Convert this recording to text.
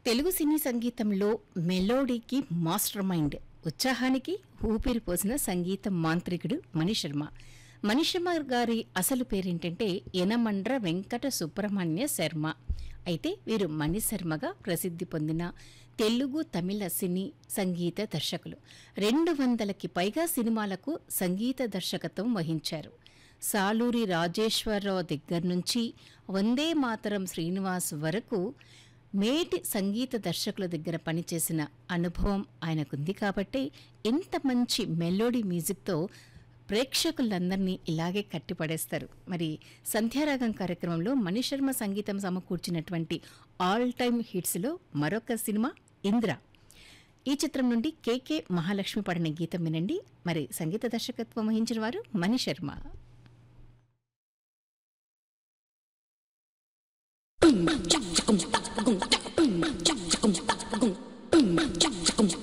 తెలుగు సినీ సంగీతంలో మెలోడీకి master mind ఉత్సాహానికి ఊపిరి పోసిన సంగీత మాంత్రికుడు మణిశర్మ మణిశర్మ గారి అసలు పేరేంటంటే యనమండ్ర వెంకట సుబ్రహ్మణ్య శర్మ అయితే వీరు మణిశర్మగా ప్రసిద్ధి పొందిన తెలుగు తమిళ సినీ సంగీత దర్శకులు రెండు వందలకి పైగా సినిమాలకు సంగీత దర్శకత్వం వహించారు సాలూరి రాజేశ్వరరావు దగ్గర నుంచి వందే మాతరం శ్రీనివాస్ వరకు మేటి సంగీత దర్శకుల దగ్గర పనిచేసిన అనుభవం ఆయనకుంది కాబట్టి ఇంత మంచి మెలోడీ మ్యూజిక్తో ప్రేక్షకులందరినీ ఇలాగే కట్టిపడేస్తారు మరి సంధ్యారాగం కార్యక్రమంలో మణిశర్మ సంగీతం సమకూర్చినటువంటి ఆల్ టైమ్ హిట్స్లో మరొక సినిమా ఇంద్ర ఈ చిత్రం నుండి కేకే మహాలక్ష్మి పడిన గీతం వినండి మరి సంగీత దర్శకత్వం వహించిన వారు Mani Sharma Boom, chop, chacum, chop, boom, chop, boom, chop, chacum, chop, boom, boom, chop, chacum,